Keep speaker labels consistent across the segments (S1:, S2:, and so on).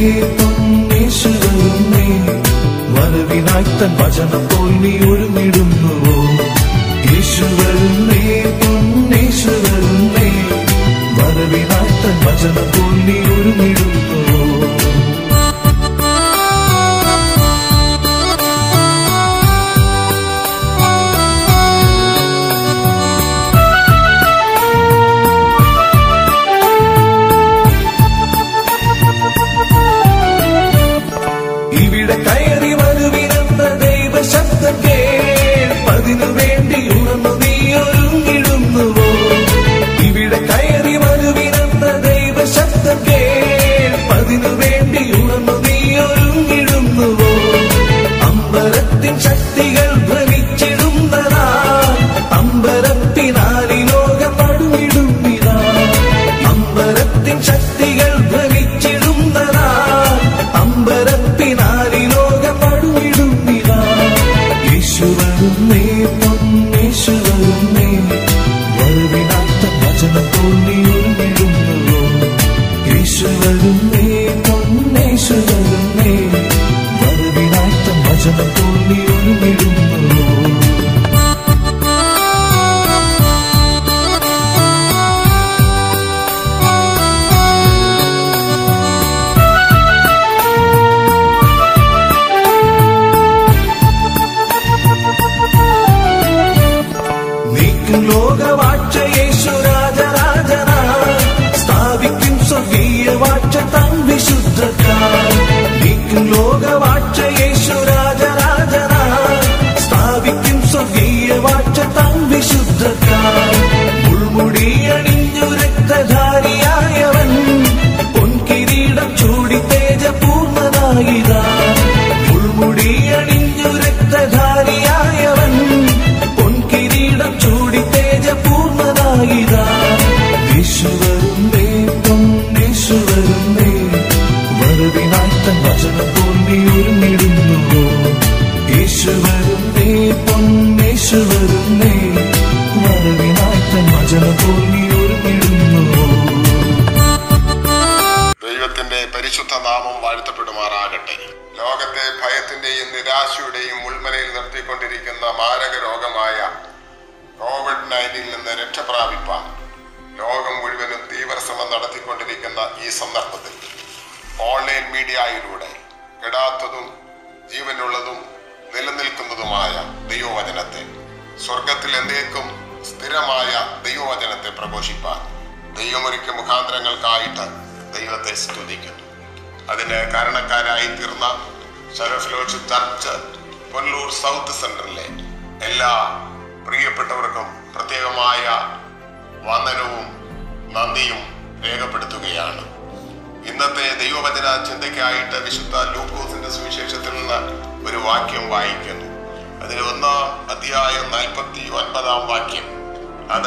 S1: പൊന്നേശു വരുന്നേ വരവിനായി തൻ വചനം പോൽ നീ ഒരുങ്ങിടുന്നുവോ യേശു വരുന്നേ പൊന്നേശു വരുന്നേ വരവിനായി തൻ വചനം പോൽ നീ ഒരുങ്ങിടുന്നുവോ ഇവിടെ കയറി വരുവിനെന്ന ദൈവശബ്ദം കേൾപ്പതിനു വേണ്ടി ഉണർന്നു നീ ഒരുങ്ങിടുന്നുവോ ഇവിടെ കയറി വരുവിനെന്ന ദൈവശബ്ദം കേൾപ്പതിനു വേണ്ടി ഉണർന്നു നീ ഒരുങ്ങിടുന്നുവോ അമ്പരത്തിൻ ശക്തികൾ ഭ്രമിച്ചിടുന്നതാ അമ്പരത്തിനാലി ലോകം നടുവിടുന്നിതാ അമ്പരത്തിൻ ശക്തികൾ ഭ്രമിച്ചിടുന്നതാ അമ്പരത്തിനാലി ലോകം നടുവിടുന്നിതാ യേശു വരുന്നേ പൊന്നേശു വരുന്നേ വരവിനാത്ത വചനം തോന്നി ഒരുങ്ങിടുന്നുവോ യേശു വരുന്നേ പൊന്നേശു വരുന്നേ വരവിനാത്ത വചനം തോന്നി ഒരുങ്ങിടുന്നുവോ നീക്കും ലോകവാഴ്ച യേശു രാജരാജന സ്ഥാപിക്കും സ്വർഗീയ വാഴ്ച തൻ വിശുദ്ധക്കാർ നീക്കും ലോകവാഴ്ച യേശു രാജരാജന സ്ഥാപിക്കും സ്വർഗീയ വാഴ്ച തൻ വിശുദ്ധക്കാർ മുൾമുടി അണിഞ്ഞു രക്തധാരിയായവൻ പൊൻകിരീടം ചൂടി തേജപൂർണനായിതാ മുൾമുടി അണിഞ്ഞു രക്തധാരിയായവൻ പൊൻകിരീടം ചൂടി തേജപൂർണനായിതാ യേശു വരുന്നേ പൊന്നേശു വരുന്നേ വരവിനായി തൻ വചനം തോന്നി ഒരുങ്ങിടുന്നുവോ യേശു വരുന്നേ പൊന്നേശു വരുന്നേ വരവിനായി തൻ വചനം തോന്നി ഒരുങ്ങിടുന്നുവോ
S2: ദൈവത്തിന്റെ പരിശുദ്ധ നാമം വാഴ്ത്തപ്പെടുമാറാകട്ടെ ലോകത്തെ ഭയത്തിന്റെയും നിരാശയുടെയും മുൾമനയിൽ നിർത്തിക്കൊണ്ടിരിക്കുന്ന മാരക രോഗമായ കോവിഡ് നയൻറ്റീനിൽ നിന്ന് രക്ഷപ്രാപിപ്പാൻ ലോകം മുഴുവനും തീവ്രശ്രമം നടത്തിക്കൊണ്ടിരിക്കുന്ന ഈ സന്ദർഭത്തിൽ ഓൺലൈൻ മീഡിയയിലൂടെ കെടാത്തതും ജീവനുള്ളതും നിലനിൽക്കുന്നതുമായ ദൈവവചനത്തെ സ്വർഗത്തിൽ എന്നേക്കും സ്ഥിരമായ ദൈവവചനത്തെ പ്രഘോഷിപ്പാൻ ദൈവമൊരുക്കിയ മുഖാന്തരങ്ങൾക്കായിട്ട് ദൈവത്തെ സ്തുതിക്കുന്നു അതിന് കാരണക്കാരായി തീർന്ന ഷറഫിലോച്ച് ചർച്ച് പൊല്ലൂർ സൗത്ത് സെന്ററിലെ എല്ലാ പ്രിയപ്പെട്ടവർക്കും പ്രത്യേകമായ വന്ദനവും നന്ദിയും രേഖപ്പെടുത്തുകയാണ് ഇന്നത്തെ ദൈവവചന ചിന്തയ്ക്കായിട്ട് വിശുദ്ധ ലൂക്കോസിന്റെ സുവിശേഷത്തിൽ നിന്ന് ഒരു വാക്യം വായിക്കുന്നു അതിന് ഒന്നാം അധ്യായം നാൽപ്പത്തി ഒൻപതാം വാക്യം അത്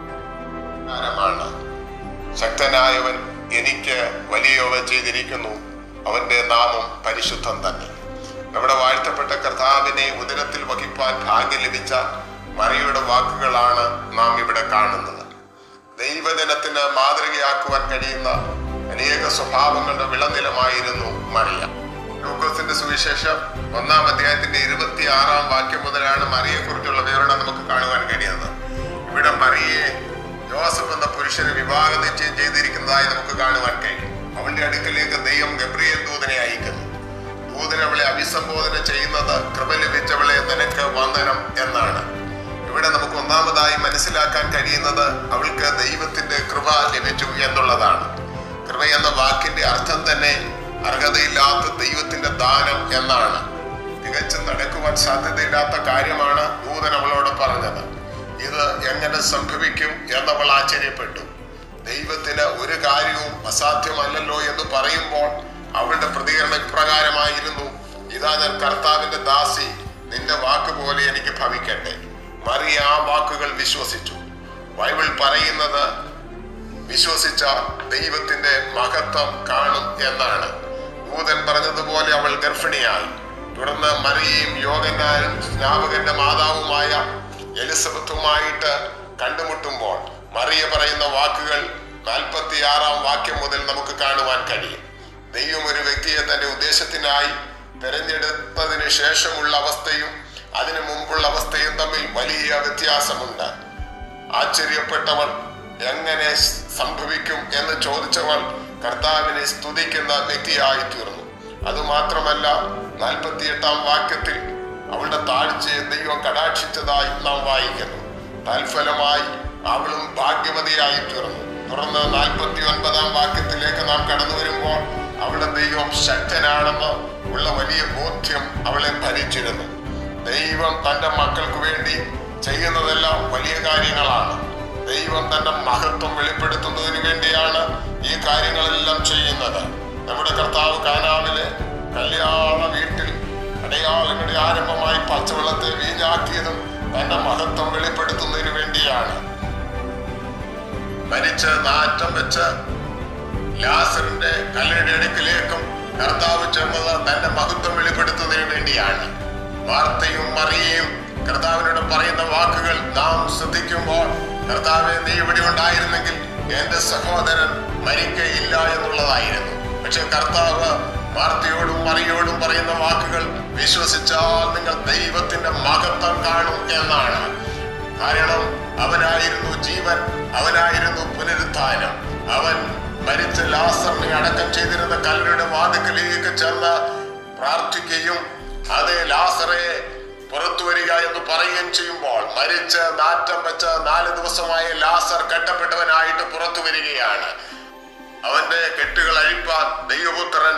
S2: ഇപ്രകാരമാണ് ശക്തനായവൻ എനിക്ക് വലിയവ ചെയ്തിരിക്കുന്നു അവന്റെ നാമം പരിശുദ്ധം തന്നെ നമ്മുടെ വാഴ്ത്തപ്പെട്ട കർത്താവിനെ ഉദരത്തിൽ വഹിപ്പാൻ ഭാഗ്യം ലഭിച്ച മറിയുടെ വാക്കുകളാണ് നാം ഇവിടെ കാണുന്നത് ദൈവജനത്തിന് മാതൃകയാക്കുവാൻ കഴിയുന്ന അനേക സ്വഭാവങ്ങളുടെ വിളനിലമായിരുന്നു മറിയ ലൂക്കോസിന്റെ സുവിശേഷം ഒന്നാം അധ്യായത്തിന്റെ ഇരുപത്തി ആറാം വാക്യം മുതലാണ് മറിയെ കുറിച്ചുള്ള വിവരണം നമുക്ക് കാണുവാൻ കഴിയുന്നത് ഇവിടെ മറിയെ ജോസഫ് എന്ന പുരുഷന് വിവാഹ നിശ്ചയം ചെയ്തിരിക്കുന്നതായി നമുക്ക് കാണുവാൻ കഴിയും അവളുടെ അടുക്കലേക്ക് ദൈവം ഗബ്രിയേൽ ദൂതനെ അയക്കുന്നു ദൂതൻ അവളെ അഭിസംബോധന ചെയ്യുന്നത് കൃപ ലഭിച്ചവളെ നിനക്ക് വന്ദനം എന്നാണ് ഇവിടെ നമുക്ക് ഒന്നാമതായി മനസ്സിലാക്കാൻ കഴിയുന്നത് അവൾക്ക് ദൈവത്തിന്റെ കൃപ ലഭിച്ചു എന്നുള്ളതാണ് കൃപ എന്ന വാക്കിന്റെ അർത്ഥം തന്നെ അർഹതയില്ലാത്ത ദൈവത്തിന്റെ ദാനം എന്നാണ് തികച്ചും നടക്കുവാൻ സാധ്യതയില്ലാത്ത കാര്യമാണ് ദൂതൻ അവളോട് പറഞ്ഞത് ഇത് എങ്ങനെ സംഭവിക്കും എന്നവൾ ആശ്ചര്യപ്പെട്ടു ദൈവത്തിന് ഒരു കാര്യവും അസാധ്യമല്ലല്ലോ എന്ന് പറയുമ്പോൾ അവളുടെ പ്രതികരണം ഇപ്രകാരമായിരുന്നു ഇതാ ഞാൻ കർത്താവിന്റെ ദാസി നിന്റെ വാക്ക് പോലെ എനിക്ക് ഭവിക്കട്ടെ മറിയ ആ വാക്കുകൾ വിശ്വസിച്ചു ബൈബിൾ പറയുന്നത് വിശ്വസിച്ച ദൈവത്തിന്റെ മഹത്വം കാണും എന്നാണ് ദൂതൻ പറഞ്ഞതുപോലെ അവൾ ഗർഭിണിയായി തുടർന്ന് മറിയയും യോഗനാനും സ്നാപകന്റെ മാതാവുമായ എലിസബത്തുമായിട്ട് കണ്ടുമുട്ടുമ്പോൾ മറിയ പറയുന്ന വാക്കുകൾ നാൽപ്പത്തി ആറാം വാക്യം മുതൽ നമുക്ക് കാണുവാൻ കഴിയും ദൈവം ഒരു വ്യക്തിയെ തന്റെ ഉദ്ദേശത്തിനായി തെരഞ്ഞെടുത്തതിന് ശേഷമുള്ള അവസ്ഥയും അതിനു മുമ്പുള്ള അവസ്ഥയും തമ്മിൽ വലിയ വ്യത്യാസമുണ്ട് ആശ്ചര്യപ്പെട്ടവൾ എങ്ങനെ സംഭവിക്കും എന്ന് ചോദിച്ചവൾ കർത്താവിനെ സ്തുതിക്കുന്ന വ്യക്തിയായി തീർന്നു അതുമാത്രമല്ല നാൽപ്പത്തിയെട്ടാം വാക്യത്തിൽ അവളുടെ താഴ്ചയെ ദൈവം കടാക്ഷിച്ചതായി നാം വായിക്കുന്നു തൽഫലമായി അവളും ഭാഗ്യവതിയായി തീർന്നു തുടർന്ന് നാൽപ്പത്തി ഒൻപതാം വാക്യത്തിലേക്ക് നാം കടന്നു വരുമ്പോൾ അവളുടെ ദൈവം ശക്തനാണെന്ന് ഉള്ള വലിയ ബോധ്യം അവളെ ഭരിച്ചിരുന്നു ദൈവം തന്റെ മക്കൾക്ക് വേണ്ടി ചെയ്യുന്നതെല്ലാം വലിയ കാര്യങ്ങളാണ് ദൈവം തന്റെ മഹത്വം വെളിപ്പെടുത്തുന്നതിന് വേണ്ടിയാണ് ഈ കാര്യങ്ങളെല്ലാം ചെയ്യുന്നത് നമ്മുടെ കർത്താവ് കാനാവിലെ കല്യാണ വീട്ടിൽ അടയാളങ്ങളുടെ ആരംഭമായി പച്ചവെള്ളത്തെ വീഞ്ഞാക്കിയതും തന്റെ മഹത്വം വെളിപ്പെടുത്തുന്നതിന് വേണ്ടിയാണ് മരിച്ച് നാറ്റം വെച്ച് ലാസറിന്റെ കല്ലയുടെ അടുക്കിലേക്കും കർത്താവ് ചെന്നത് തന്റെ മഹത്വം വെളിപ്പെടുത്തുന്നതിന് വേണ്ടിയാണ് വാർത്തയും മറിയയും കർത്താവിനോട് പറയുന്ന വാക്കുകൾ നാം ശ്രദ്ധിക്കുമ്പോൾ കർത്താവെ നീ ഇവിടെ ഉണ്ടായിരുന്നെങ്കിൽ എന്റെ സഹോദരൻ മരിക്കയില്ല എന്നുള്ളതായിരുന്നു പക്ഷെ കർത്താവ് വാർത്തയോടും മറിയോടും പറയുന്ന വാക്കുകൾ വിശ്വസിച്ചാൽ നിങ്ങൾ ദൈവത്തിന്റെ മഹത്വം കാണും എന്നാണ് കാരണം അവനായിരുന്നു ജീവൻ അവനായിരുന്നു പുനരുത്ഥാനം അവൻ മരിച്ച ലാസറിനെ അടക്കം ചെയ്തിരുന്ന കല്ലയുടെ വാതിക്കലേക്ക് ചെന്ന് പ്രാർത്ഥിക്കുകയും അതേ ലാസറെ പുറത്തു വരിക എന്ന് പറയുകയും ചെയ്യുമ്പോൾ മരിച്ച് നാറ്റം വെച്ച് നാല് ദിവസമായ ലാസർ കെട്ടപ്പെട്ടവനായിട്ട് പുറത്തു വരികയാണ് അവന്റെ കെട്ടുകൾ അഴിപ്പാൻ ദൈവപുത്രൻ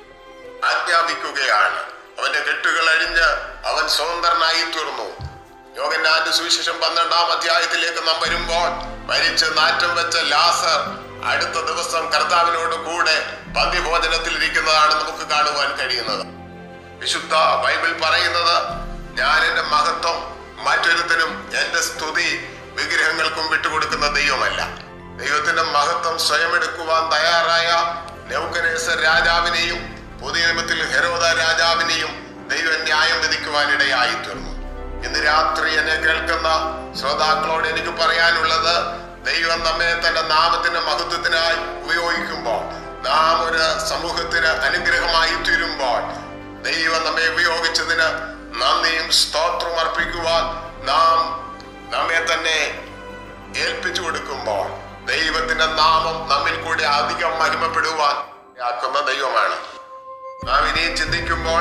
S2: ആജ്ഞാപിക്കുകയാണ് അവന്റെ കെട്ടുകൾ അഴിഞ്ഞ് അവൻ സ്വതന്ത്രനായി തീർന്നു യോഗന്നാന്റെ സുവിശേഷം പന്ത്രണ്ടാം അധ്യായത്തിലേക്ക് നാം വരുമ്പോൾ മരിച്ച് നാറ്റം വെച്ച ലാസർ അടുത്ത ദിവസം കർത്താവിനോട് കൂടെ പന്തിഭോജനത്തിൽ ഇരിക്കുന്നതാണ് നമുക്ക് കാണുവാൻ കഴിയുന്നത് വിശുദ്ധ ബൈബിൾ പറയുന്നത് ഞാൻ എന്റെ മഹത്വം മറ്റൊരുത്തനും എന്റെ സ്തുതി വിഗ്രഹങ്ങൾക്കും വിട്ടുകൊടുക്കുന്ന ദൈവമല്ല ദൈവത്തിന്റെ മഹത്വം സ്വയം എടുക്കുവാൻ തയ്യാറായ നൌക്കനേസർ രാജാവിനെയും പുതിയ നിയമത്തിൽ ഹെരോദ രാജാവിനെയും ദൈവം ന്യായം വിധിക്കുവാൻ ഇടയായി തീർന്നു ഇന്ന് രാത്രി എന്നെ കേൾക്കുന്ന ശ്രോതാക്കളോട് എനിക്ക് പറയാനുള്ളത് ദൈവം നമ്മെ തന്റെ നാമത്തിന്റെ മഹത്വത്തിനായി ഉപയോഗിക്കുമ്പോൾ നാം ഒരു സമൂഹത്തിന് അനുഗ്രഹമായി തീരുമ്പോൾ ദൈവം നമ്മെ ഉപയോഗിച്ചതിന് നന്ദിയും സ്തോത്രവും അർപ്പിക്കുവാൻ നാം നമ്മെ തന്നെ ഏൽപ്പിച്ചു കൊടുക്കുമ്പോൾ ദൈവത്തിന്റെ നാമം നമ്മിൽ കൂടി അധികം മഹിമപ്പെടുവാൻ ആക്കുന്ന ദൈവമാണ് നാം ഇനിയും ചിന്തിക്കുമ്പോൾ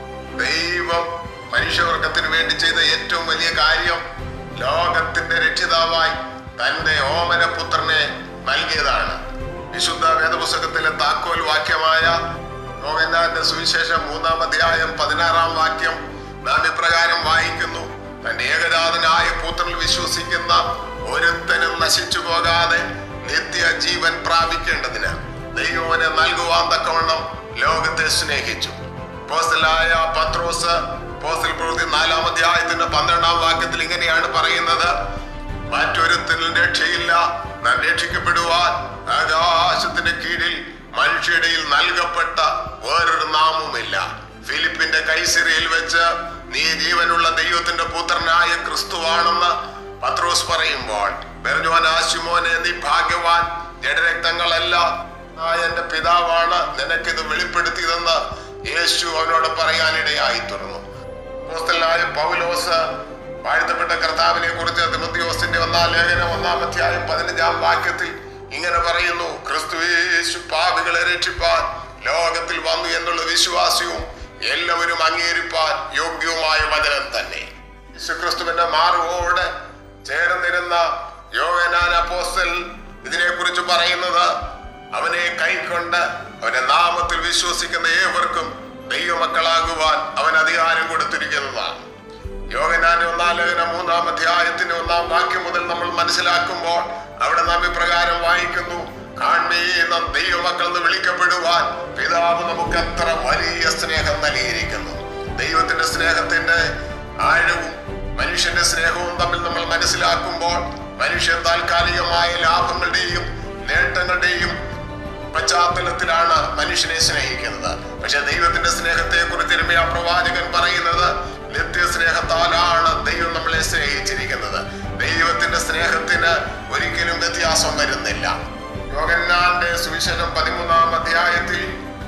S2: ദൈവം മനുഷ്യവർഗത്തിന് വേണ്ടി ചെയ്ത ഏറ്റവും വലിയ കാര്യം ലോകത്തിന്റെ രക്ഷിതാവായി തന്റെ ഓമന പുത്രനെ നൽകിയതാണ് വിശുദ്ധ വേദപുസ്തകത്തിലെ താക്കോൽ വാക്യമായ യോഹന്നാന്റെ സുവിശേഷം മൂന്നാം അധ്യായം പതിനാറാം വാക്യം നാം ഇപ്രകാരം വായിക്കുന്നു തന്റെ ഏകജാതനായ പുത്രനിൽ വിശ്വസിക്കുന്ന ഒരുത്തനും നശിച്ചു പോകാതെ നിത്യജീവൻ പ്രാപിക്കേണ്ടതിന് ദൈവനെ നൽകുവാൻ തക്കവണ്ണം ലോകത്തെ സ്നേഹിച്ചു പോസ്റ്റലായ പത്രോസ് പോസ്റ്റൽ പ്രവൃത്തി നാലാം അധ്യായത്തിന്റെ പന്ത്രണ്ടാം വാക്യത്തിൽ ഇങ്ങനെയാണ് പറയുന്നത് മറ്റൊരുത്തിനും രക്ഷയില്ല നാം രക്ഷിക്കപ്പെടുവാൻ ആകാശത്തിന്റെ കീഴിൽ മനുഷ്യയിടയിൽ നൽകപ്പെട്ട വേറൊരു നാമവുമില്ല ഫിലിപ്പിന്റെ കൈസിരയിൽ വെച്ച് നീ ജീവനുള്ള ദൈവത്തിന്റെ പുത്രനായ ക്രിസ്തുവാണെന്ന് പത്രോസ് പറയുമ്പോൾ ബെർജോൻ ആശുമോനെ നീ ഭാഗ്യവാൻ ജഡരക്തങ്ങളല്ല ആയ എന്റെ പിതാവാണ് നിനക്കിത് വെളിപ്പെടുത്തിയതെന്ന് യേശു അവനോട് പറയാനിടയായി തീർന്നു അപ്പോസ്തലനായ പൗലോസ് വാഴ്ത്തപ്പെട്ട കർത്താവിനെ കുറിച്ച് തിമത്തിയോസിന്റെ ഒന്നാം ലേഖനം ഒന്നാം അധ്യായം പതിനഞ്ചാം വാക്യത്തിൽ ഇങ്ങനെ പറയുന്നു ക്രിസ്തു യേശു പാപികളെ രക്ഷിപ്പാൻ ലോകത്തിൽ വന്നു എന്നുള്ള വിശ്വാസവും എല്ലാവരും അംഗീകരിപ്പാൻ യോഗ്യവുമായ വചനം തന്നെ യേശുക്രിസ്തുവിന്റെ മാർഗോട് ചേർന്നിരുന്ന യോഹനാൻ അപ്പോസ്റ്റൽ ഇതിനെക്കുറിച്ച് പറയുന്നത് അവനെ കൈക്കൊണ്ട് അവന്റെ നാമത്തിൽ വിശ്വസിക്കുന്ന ഏവർക്കും ദൈവമക്കളാകുവാൻ അവൻ അധികാരം കൊടുത്തിരിക്കുന്നതാണ് യോഗനാന്റെ ഒന്നാം ലേഖനം മൂന്നാം അധ്യായത്തിന്റെ ഒന്നാം വാക്യം മുതൽ നമ്മൾ മനസ്സിലാക്കുമ്പോൾ അവിടെ നാം ഇപ്രകാരം വായിക്കുന്നു കാൺമേ നാം ദൈവമക്കൾ എന്ന് വിളിക്കപ്പെടുവാൻ പിതാവ് നമുക്ക് എത്ര വലിയ സ്നേഹം നൽകിയിരിക്കുന്നു ദൈവത്തിന്റെ സ്നേഹത്തിന്റെ ആഴവും മനുഷ്യന്റെ സ്നേഹവും തമ്മിൽ നമ്മൾ മനസ്സിലാക്കുമ്പോൾ മനുഷ്യൻ താൽക്കാലികമായ ലാഭങ്ങളുടെയും നേട്ടങ്ങളുടെയും പശ്ചാത്തലത്തിലാണ് മനുഷ്യനെ സ്നേഹിക്കുന്നത് പക്ഷെ ദൈവത്തിന്റെ സ്നേഹത്തെ കുറിച്ച് ഇരമ്യാ പ്രവാചകൻ പറയുന്നത് നിത്യ സ്നേഹത്താലാണ് ദൈവം നമ്മളെ സ്നേഹിച്ചിരിക്കുന്നത് ദൈവത്തിന്റെ സ്നേഹത്തിന് ഒരിക്കലും വ്യത്യാസം വരുന്നില്ല യോഗന്നാന്റെ സുവിശേഷം പതിമൂന്നാം അധ്യായത്തിൽ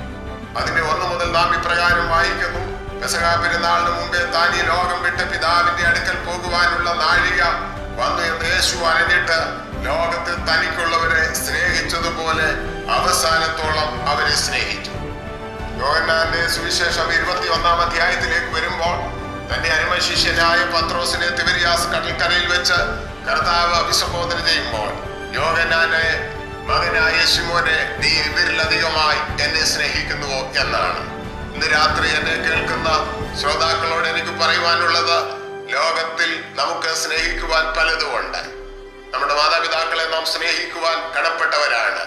S2: അതിന്റെ ഒന്ന് മുതൽ നാം ഇപ്രകാരം വായിക്കുന്നു പെസഹ പെരുന്നാളിന് മുമ്പേ താൻ ഈ ലോകം വിട്ട് പിതാവിന്റെ അടുക്കൽ പോകുവാനുള്ള നാഴിക വന്നു എന്ന് യേശു അറിഞ്ഞിട്ട് ലോകത്തിൽ തനിക്കുള്ളവരെ സ്നേഹിച്ചതുപോലെ അവസാനത്തോളം അവരെ സ്നേഹിച്ചു യോഹന്നാന്റെ സുവിശേഷം ഇരുപത്തി ഒന്നാം അധ്യായത്തിലേക്ക് വരുമ്പോൾ തന്റെ അരുമ ശിഷ്യനായ പത്രോസിനെ തിബരിയാസ് കടൽക്കരയിൽ വെച്ച് കർത്താവ് അഭിസംബോധന ചെയ്യുമ്പോൾ യോഹന്നാനെ മകനായ ശിമോനെ നീ ഇവരിലധികമായി എന്നെ സ്നേഹിക്കുന്നുവോ എന്നാണ് ഇന്ന് രാത്രി എന്നെ കേൾക്കുന്ന ശ്രോതാക്കളോട് എനിക്ക് പറയുവാനുള്ളത് ലോകത്തിൽ നമുക്ക് സ്നേഹിക്കുവാൻ പലതുമുണ്ട് നമ്മുടെ മാതാപിതാക്കളെ നാം സ്നേഹിക്കുവാൻ കടപ്പെട്ടവരാണ്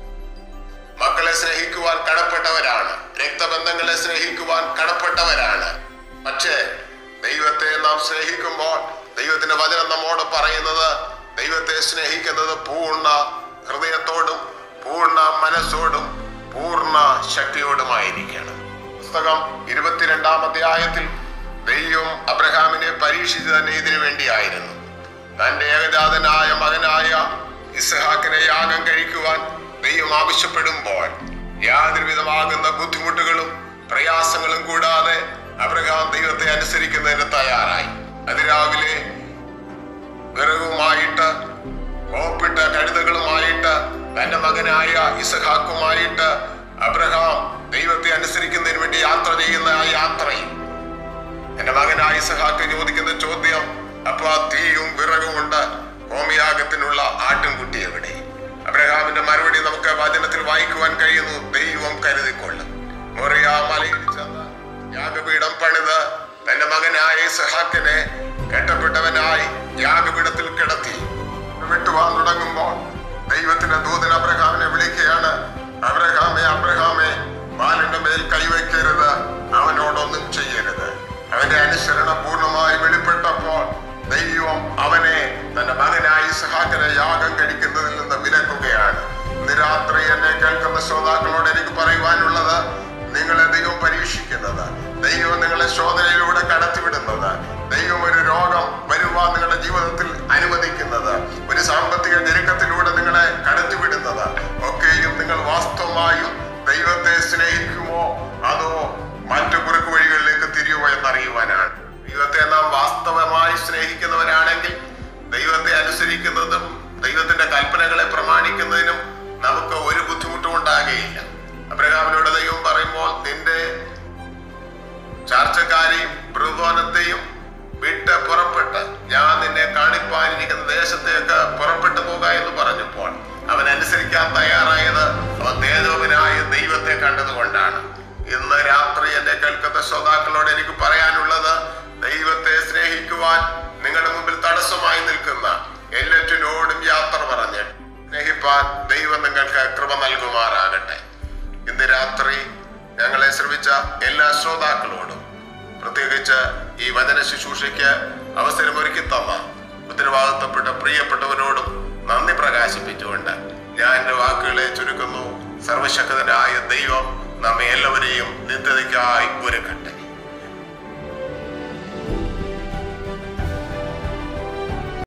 S2: മക്കളെ സ്നേഹിക്കുവാൻ കടപ്പെട്ടവരാണ് രക്തബന്ധങ്ങളെ സ്നേഹിക്കുവാൻ കടപ്പെട്ടവരാണ് പക്ഷേ ദൈവത്തെ നാം സ്നേഹിക്കുമ്പോൾ ദൈവത്തിന്റെ വചനം നമ്മോട് പറയുന്നത് ദൈവത്തെ സ്നേഹിക്കുന്നത് പൂർണ്ണ ഹൃദയത്തോടും പൂർണ്ണ മനസ്സോടും പൂർണ്ണ ശക്തിയോടുമായിരിക്കണം പുസ്തകം ഇരുപത്തിരണ്ടാം അധ്യായത്തിൽ ദൈവം അബ്രഹാമിനെ പരീക്ഷിച്ചു തന്നെ ഇതിനു വേണ്ടിയായിരുന്നു തന്റെ ഏകജാതനായ മകനായ ഇസ്ഹാക്കിനെ യാഗം കഴിക്കുവാൻ ദൈവം ആവശ്യപ്പെടുമ്പോൾ യാതൊരു വിധമാകുന്ന ബുദ്ധിമുട്ടുകളും പ്രയാസങ്ങളും കൂടാതെ അബ്രഹാം ദൈവത്തെ അനുസരിക്കുന്നതിന് തയ്യാറായി അതിരാവിലെ വിറകുമായിട്ട് കോപ്പിട്ട കഴുതകളുമായിട്ട് തന്റെ മകനായ ഇസഹാക്കുമായിട്ട് അബ്രഹാം ദൈവത്തെ അനുസരിക്കുന്നതിന് വേണ്ടി യാത്ര ചെയ്യുന്ന ആ യാത്രയിൽ എന്റെ മകനായ ഇസഹാക്ക് ചോദിക്കുന്ന ചോദ്യം അപ്പൊ ആ തീയും വിറകും ഉണ്ട് ഹോമയാഗത്തിനുള്ള ആട്ടിൻകുട്ടി എവിടെ അബ്രഹാമിന്റെ മറുപടി നമുക്ക് വചനത്തിൽ വായിക്കുവാൻ കഴിയുന്നു ദൈവം കരുതിക്കൊള്ളും മൊറിയാ മലയിൽ ചെന്ന് യാഗപീഠം പണിത് തന്റെ മകനായ ഇസഹാക്കിനെ കെട്ടപ്പെട്ടവനായി യാഗപീഠത്തിൽ കിടത്തി വിട്ടുവാൻ തുടങ്ങുമ്പോൾ ദൈവത്തിന്റെ ദൂതൻ അബ്രഹാമിനെ വിളിക്കുകയാണ് അബ്രഹാമേ അബ്രഹാമേ ബാലന്റെ മേൽ കൈവയ്ക്കരുത് അവനോടൊന്നും ചെയ്യരുത് അവന്റെ അനുസരണം പൂർണ്ണമായി വെളിപ്പെട്ടപ്പോൾ ദൈവം അവനെ തന്റെ മകനായി സഹാക്കിനെ യാഗം കഴിക്കുന്നതിൽ നിന്ന് വിലക്കുകയാണ് ഇന്ന് രാത്രി എന്നെ കേൾക്കുന്ന ശ്രോതാക്കളോട് എനിക്ക് പറയുവാനുള്ളത് നിങ്ങളെ ദൈവം പരീക്ഷിക്കുന്നത് ദൈവം നിങ്ങളെ ശോധനയിലൂടെ കടത്തിവിടുന്നത് ദൈവം ഒരു രോഗം വരുവാൻ നിങ്ങളുടെ ജീവിതത്തിൽ അനുവദിക്കുന്നത് ഒരു സാമ്പത്തിക ഞെരുക്കത്തിലൂടെ നിങ്ങളെ കടത്തിവിടുന്നത് ഒക്കെയും നിങ്ങൾ വാസ്തവമായും ദൈവത്തെ സ്നേഹിക്കുമോ അതോ മറ്റു കുറുക്കു വഴികളിലേക്ക് തിരിയുമോ എന്നറിയുവാനാണ് ദൈവത്തെ നാം വാസ്തവമായി സ്നേഹിക്കുന്നവരാണെങ്കിൽ ദൈവത്തെ അനുസരിക്കുന്നതും ദൈവത്തിന്റെ കൽപ്പനകളെ പ്രമാണിക്കുന്നതിനും നമുക്ക് ഒരു ബുദ്ധിമുട്ടും ഉണ്ടാകുകയില്ല അബ്രഹാമിനോട് ദൈവം പറയുമ്പോൾ നിന്റെ ചാർച്ചക്കാരെയും ബൃഹോനത്തെയും വിട്ട് പുറപ്പെട്ട് ഞാൻ നിന്നെ കാണിപ്പാനിരിക്കുന്ന ദേശത്തേക്ക് പുറപ്പെട്ടു പോക എന്ന് പറഞ്ഞപ്പോൾ അവൻ അനുസരിക്കാൻ തയ്യാറായത് അവൻ ദേവനായ ദൈവത്തെ കണ്ടതുകൊണ്ടാണ് ഇന്ന് രാത്രി എന്നെ കേൾക്കുന്ന ശ്രോതാക്കളോട് എനിക്ക് പറയാനുള്ളത് ദൈവത്തെ സ്നേഹിക്കുവാൻ നിങ്ങളുടെ മുമ്പിൽ തടസ്സമായി നിൽക്കുന്ന എല്ലാറ്റിനോടും യാത്ര പറഞ്ഞ് സ്നേഹിപ്പാൻ ദൈവം നിങ്ങൾക്ക് കൃപ നൽകുമാറാകട്ടെ ഇന്ന് രാത്രി ഞങ്ങളെ ശ്രമിച്ച എല്ലാ ശ്രോതാക്കളോടും പ്രത്യേകിച്ച് ഈ വചന ശുശ്രൂഷയ്ക്ക് അവസരമൊരുക്കി തന്ന ഉത്തരവാദിത്തപ്പെട്ട പ്രിയപ്പെട്ടവരോടും നന്ദി പ്രകാശിപ്പിച്ചുകൊണ്ട് ഞാൻ എൻ്റെ വാക്കുകളെ ചുരുക്കുന്നു സർവശക്തനായ ദൈവം നമ്മെ എല്ലാവരെയും നിത്യതയ്ക്കായി ഒരുക്കട്ടെ